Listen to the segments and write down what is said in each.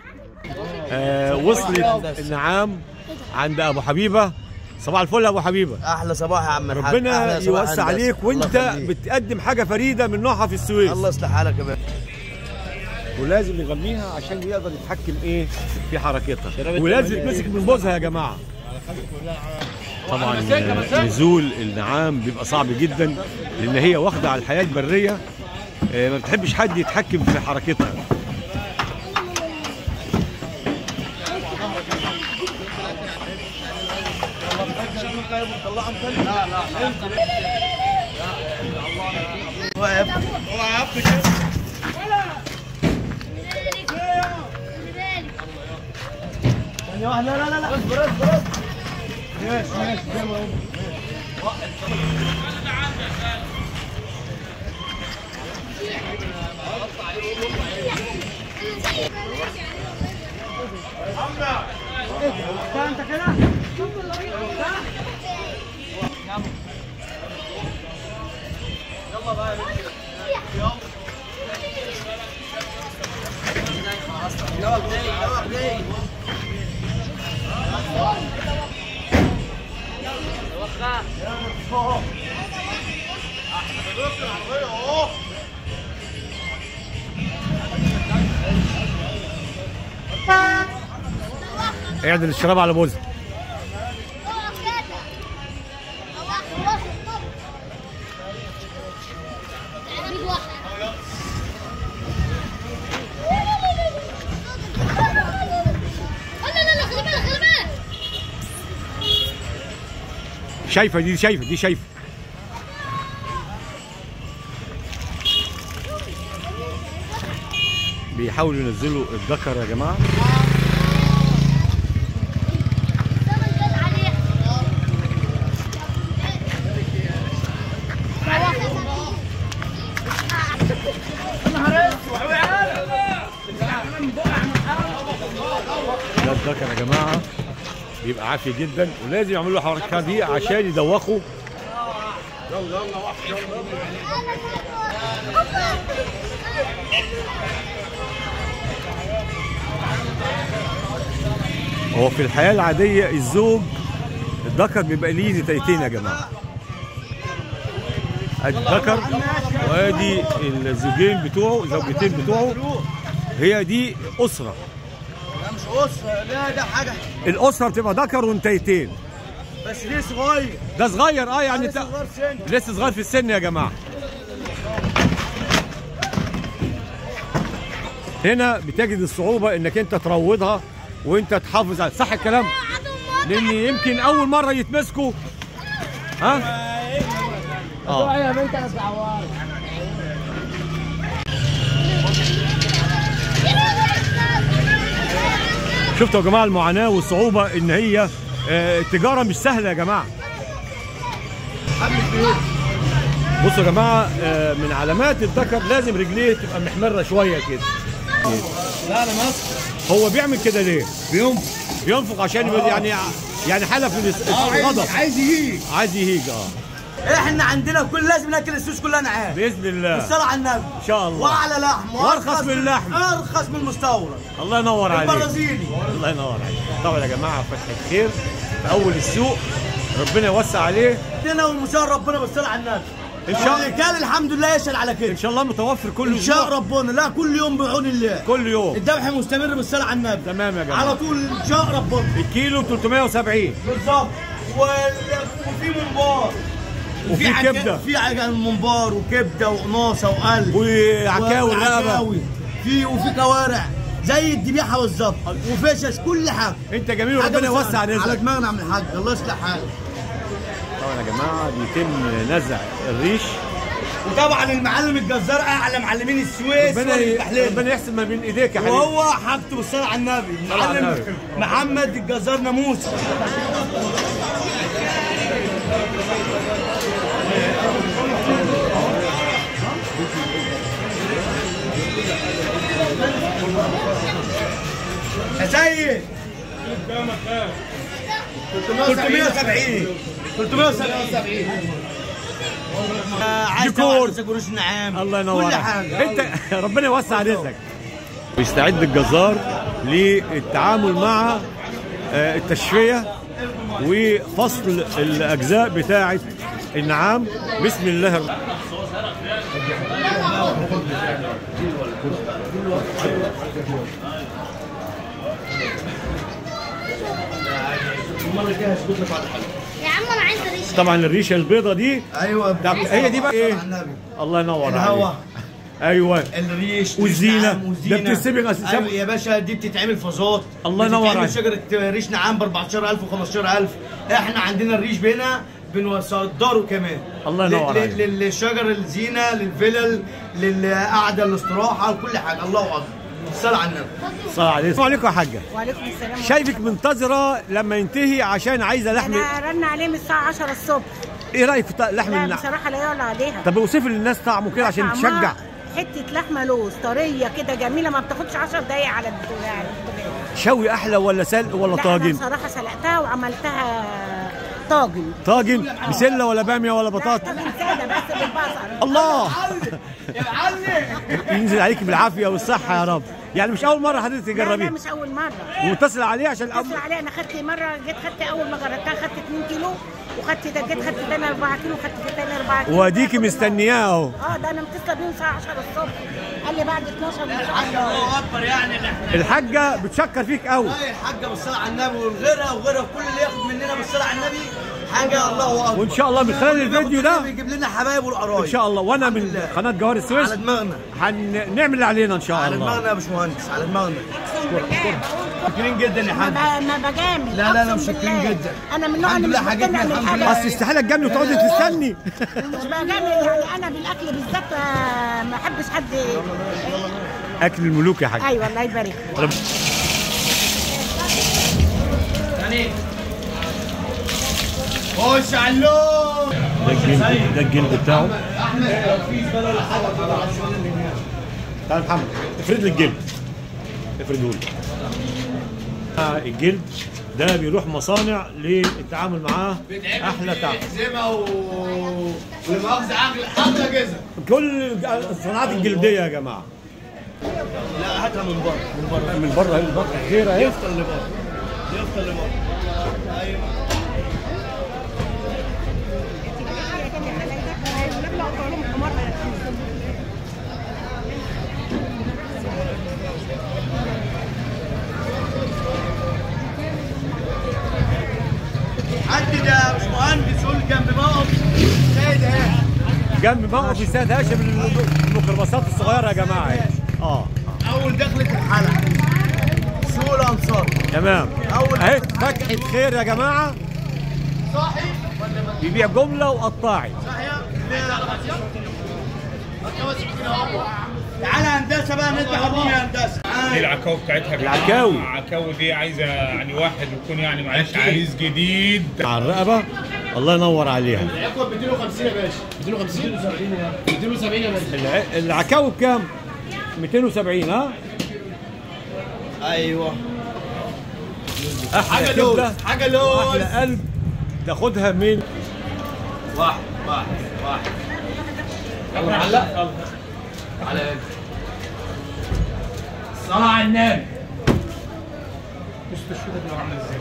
آه وصلت النعام عند ابو حبيبه صباح الفل يا ابو حبيبه احلى صباح يا عم الحاج ربنا أحلى صباح يوسع هندسة. عليك الله وانت يخليك. بتقدم حاجه فريده من نوعها في السويس الله يصلح حالك يا باشا ولازم يغنيها عشان يقدر يتحكم ايه في حركتها ولازم يتمسك من بوزها يا جماعه طبعا آه، نزول النعام بيبقى صعب جدا لان هي واخده على الحياه البريه آه، ما بتحبش حد يتحكم في حركتها واقف ثانية واحدة لا لا لا اصبر اصبر اصبر ماشي ماشي زي ما هو انت كده اعدل الشراب على بوزها شايفه دي شايفه دي شايفه بيحاولوا ينزلوا الذكر يا جماعه ده الذكر يا جماعه بيبقى عافي جدا ولازم يعملوا الحركه دي عشان يدوخوا هو في الحياه العاديه الزوج الذكر بيبقى ليه نتايتين يا جماعه ادي الذكر وادي الزوجين بتوعه الزوجتين بتوعه هي دي اسره لا مش اسره لا ده حاجه الاسره بتبقى ذكر ونتايتين بس ليه صغير ده صغير اه يعني لسه تا- صغير سن لسه صغير في السن يا جماعه هنا بتجد الصعوبه انك انت تروضها وانت تحافظ على صح الكلام لان يمكن اول مره يتمسكوا ها اه يا بنت انا تعوار شفتوا يا جماعه المعاناه والصعوبه ان هي آه، التجاره مش سهله يا جماعه بصوا يا جماعه آه، من علامات الذكر لازم رجليه تبقى محمره شويه كده لا انا مصر هو بيعمل كده ليه بيوم بينفق عشان يبقى يعني يعني حلف من الغضب عايز يجي عايز يهيج اه احنا عندنا كل لازم ناكل السوس كلها نعام باذن الله بالصلاه على النبي ان شاء الله وعلى لحم وأرخص من اللحم. ارخص من المستورد الله ينور عليك البرازيلي الله ينور عليك طبعا يا جماعه فتح خير في اول السوق ربنا يوسع عليه ادينا والمسار ربنا بالصلاه على النبي إن شاء- اللي كان الحمد لله يشهد على كده ان شاء الله متوفر كل ان شاء أسبوع. ربنا لا كل يوم بعون الله كل يوم الذبح مستمر بالصلاه على النبي تمام يا جماعه على طول ان شاء ربنا الكيلو ب 370 بالظبط وال- وفي منبار وفي عجا- كبدة. في عجل منبار وكبده وقناصه وقلب وعكاوي الرقبه وعكاوي. في وفي كوارع زي الذبيحه بالظبط وفشش كل حاجه انت جميل حاجة وربنا بس يوسع على رزقك دماغنا يا عم الحاج الله يصلح حالك طبعا يا جماعه بيتم نزع الريش وطبعا المعلم الجزار اعلى معلمين السويس ربنا ي- والبحلين ربنا يحسن ما بين ايديك يا حبيبي وهو حاجته بالصلاه على النبي صلاة على معلم النبي. محمد الجزار ناموسي يا سيد 370 370 عايز ديكور. توعد قروش نعام الله ينور كل عليك. حاجه انت ربنا يوسع رزقك ويستعد الجزار للتعامل مع آه، التشفيه وفصل الاجزاء بتاعه النعام بسم الله الرحمن المره الجايه هثبت لك على حاجه يا عم انا عايز ريشه طبعا الريشه البيضه دي ايوه طب هي دي بقى ايه؟ على النبي. الله ينور الهوا عليك ايوه الريش والزينة. نعام والزينة. ده بتتسبغ أساساً. أيوة يا باشا دي بتتعمل فازات الله ينور بتتعمل عليك. شجره ريش نعام ب 14000 و 15000 احنا عندنا الريش هنا بنصدره كمان الله ينور ل- عليك. ل- للشجر الزينه للفلل للقعده الاستراحه لكل حاجه الله اكبر الصلاه على النبي السلام عليكم السلام عليكم يا حاجه وعليكم السلام شايفك منتظره لما ينتهي عشان عايزه لحم انا رن عليه من الساعه 10 الصبح ايه رايك في ط- لحم لا النعام بصراحه لا يعلى عليها طب اوصفي للناس طعمه كده عشان طعمها تشجع حته لحمه لوز طريه كده جميله ما بتاخدش 10 دقايق على البتاع على البتاع. شوي احلى ولا سلق ولا لا طاجن انا بصراحه سلقتها وعملتها طاجن طاجن بسله ولا باميه ولا بطاطا طاجن ساده بس بالبصل الله يا معلم ينزل عليك بالعافيه والصحه يا رب يعني مش اول مره حضرتك لا لا تجربيه مش اول مره ومتصل عليه عشان اتصل عليه انا خدت مره جيت خدت اول ما جربتها خدت 2 كيلو وخدت ده جيت خدت تاني 4 كيلو وخدت تاني 4 كيلو واديكي مستنياه اهو اه ده انا متصله بيه الساعه 10 الصبح قال لي بعد 12 ان شاء الله الله اكبر يعني احنا الحاجه بتشكر فيك قوي هاي الحاجه بالصلاه على النبي وغيرها وغيرها كل اللي ياخد مننا بالصلاه على النبي حاجه الله اكبر وان شاء الله من خلال الفيديو ده بيجيب لنا حبايب والقرايب ان شاء الله وانا من الحمد لله. قناه جوهر السويس على دماغنا هنعمل اللي علينا ان شاء على الله دماغنا يا باشمهندس على دماغنا اقسم بالله بقول شاكرين جدا يا ما حاج ب- ما بجامل لا، لا، لا، أقسم متشكرين بالله. جدا. انا من النوع الحمد اللي لله مش حاجتنا بقتنع من الحمد حاجه لله. اصل استحاله تجاملي وتقعدي تستني مش بجامل يعني انا بالاكل بالذات آه، ما احبش حد اكل الملوك يا حاج ايوه الله يبارك رب- خش على اللون ده الجلد ده الجلد بتاعه تعال محمد افرد لي الجلد افرده لي آه، الجلد ده بيروح مصانع للتعامل معاه احلى تعامل زمه و ولمؤاخذه عقل اغلى جزء كل الصناعات الجلديه يا جماعه لا هاتها من بره من بره من بره اهي من بره خير اهي يفطر اللي بره يفطر اللي بره ايوه حدد يا باشمهندس قول جنب موقف سيد اهي جنب موقف السيد هاشم الميكروباصات الصغيره يا جماعه اهي. اه اول دخلة الحلقة سوق الانصار تمام أول- اهي فتحه خير يا جماعه صاحي يبيع جمله وقطاعي تعالى هندسه بقى نذبح الرومي يا هندسه دي العكاوي بتاعتها يا جماعة. العكاوي. العكاوي دي عايزه يعني واحد يكون يعني معلش عريس جديد على الرقبه الله ينور عليها ياخد 250 يا باشا 250 270 يا باشا الع- العكاوي بكام 270 ها ايوه احلى حاجه لوز كبده حاجه لوز احلى قلب تاخدها من واحد واحد واحد علق على يد الصلاة على النبي بص الشوطه دي عامله ازاي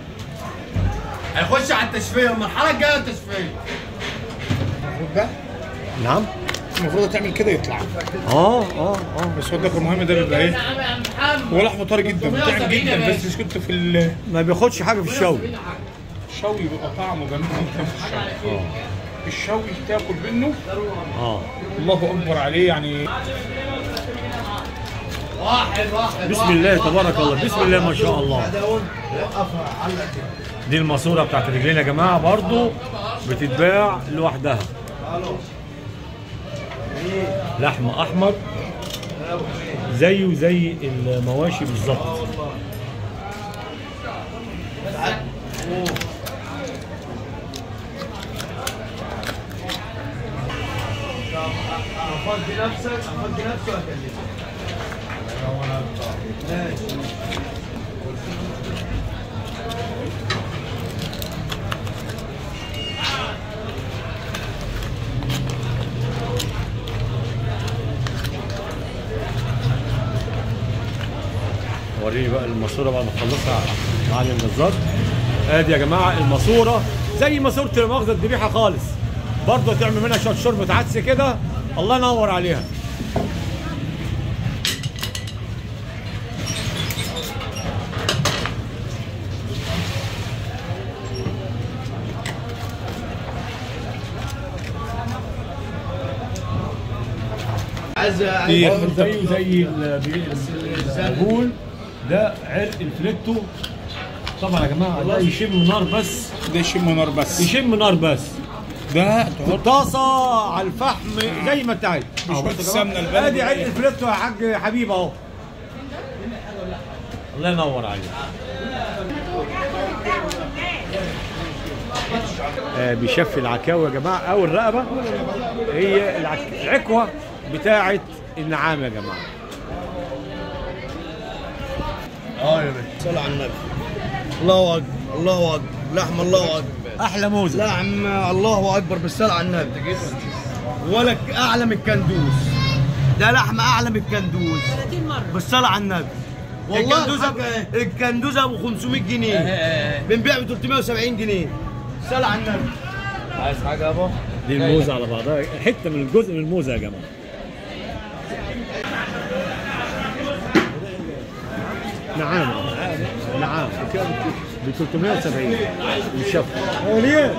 هيخش على التشفيه المرحله الجايه التشفيه المفروض ده نعم المفروض تعمل كده يطلع اه اه اه بس هو الدفع المهم ده بيبقى ايه هو لحمه طري جدا بتعمل جدا بس مش كنت في ال- ما بياخدش حاجه في الشوي الشوي بيبقى طعمه جميل جدا في الشوي اه الشوي تاكل منه اه الله اكبر عليه يعني واحد واحد بسم الله تبارك الله بسم الله ما شاء الله وقفها علق كده دي الماسوره بتاعت الرجلين يا جماعه برضو بتتباع لوحدها لحم احمر زيه زي المواشي بالظبط افضي نفسك افضي نفسك واكلمك ماشي وريني بقى الماسوره بعد ما تخلصها معالي النظار ادي يا جماعه الماسوره زي ماسوره المؤاخذه الذبيحه خالص برضه تعمل منها شويه شوربه عدس كده الله ينور عليها في برضه زيه زي ال- الزغول ده عرق الفليتو طبعا يا جماعه ده يشم نار بس ده يشم نار بس يشم نار بس ده تحط طاسه على الفحم زي ما انت عايز مش أهو بس بص يا جماعة. السمنة البلدي. ادي عرق الفليتو يا حاج حبيب اهو الله ينور عليك آه بيشفي العكاوي يا جماعه او الرقبه هي العك... العكوه بتاعه النعام يا جماعه اه يا باشا صلى على النبي الله اكبر الله اكبر لحم الله اكبر احلى موزه لحم الله اكبر بالصلاه على النبي ولا ك- اعلى من الكندوز ده لحم اعلى من الكندوز 30 مره بالصلاه على النبي والله الكندوز حاجة إيه؟ الكندوز ابو 500 جنيه بنبيع ب 370 جنيه صلاه على النبي عايز حاجه يابا دي الموزه على بعضها حته من الجزء من الموزه يا جماعه نعم نعم ب 370 الشف ليه؟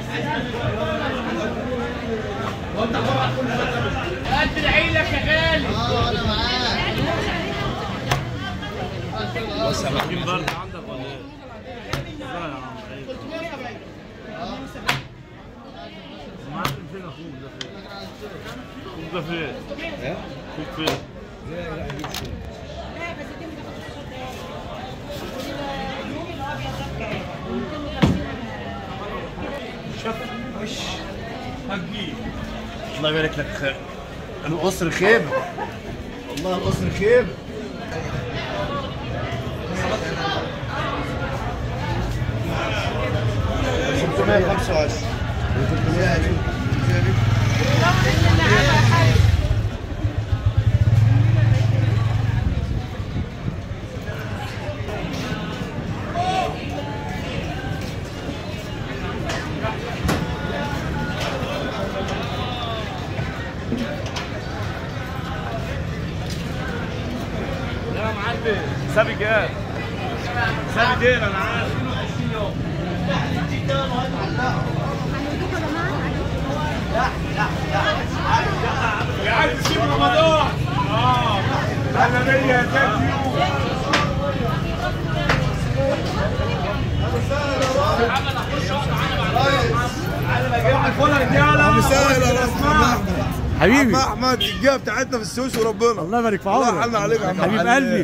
الله يبارك لك خير القصر خيب والله القصر خيب خمسمية خمسة وعشرين سابق ايه؟ سابق ايه انا عارف حبيبي احمد الجهه بتاعتنا في السويس وربنا الله يبارك في الله عمرك يحن عليك يا عم حبيب علي. قلبي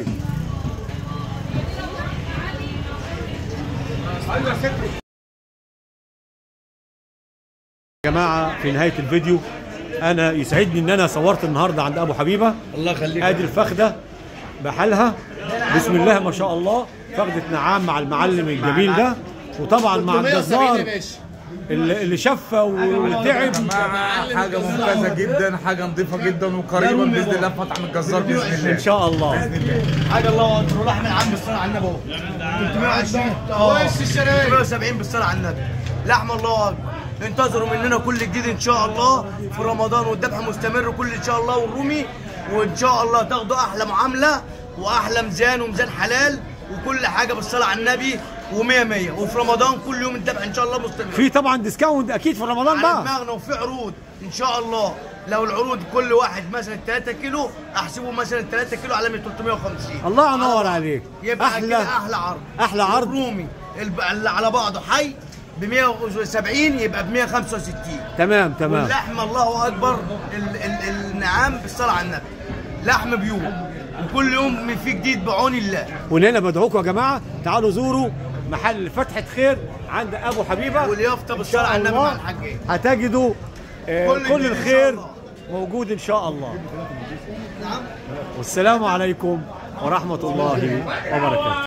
يا جماعه في نهايه الفيديو انا يسعدني ان انا صورت النهارده عند ابو حبيبه الله يخليك ادي الفخده بحالها بسم الله ما شاء الله فخده نعام مع المعلم الجميل ده وطبعا مع الجزار اللي اللي شفى وتعب حاجه ممتازه جدا حاجه نظيفه جدا وقريبا باذن الله فتح من الجزار باذن الله ان شاء الله حاجه الله اكبر ولحم العم بالصلاه على النبي اهو 320 اه 370 بالصلاه على النبي لحم الله اكبر انتظروا مننا كل جديد ان شاء الله في رمضان والذبح مستمر كل ان شاء الله والرومي وان شاء الله تاخدوا احلى معامله واحلى ميزان وميزان حلال وكل حاجه بالصلاه على النبي و100 100 وفي رمضان كل يوم الذبح ان شاء الله مستمر في طبعا ديسكاونت اكيد في رمضان على بقى دماغنا وفي عروض ان شاء الله لو العروض كل واحد مثلا 3 كيلو احسبه مثلا 3 كيلو على 350 الله ينور عليك يبقى احلى كده احلى عرض احلى عرض الرومي الب- اللي على بعضه حي ب 170 يبقى ب 165 تمام تمام واللحم الله اكبر ال ال النعام بالصلاه على النبي لحم بيوم وكل يوم في جديد بعون الله ومن هنا بدعوكم يا جماعه تعالوا زوروا محل فتحه خير عند ابو حبيبه واليافطه بالصلاه على النبي مع الحاجين هتجدوا آه، كل كل جديد إن شاء الخير الله. موجود ان شاء الله والسلام عليكم ورحمه الله وبركاته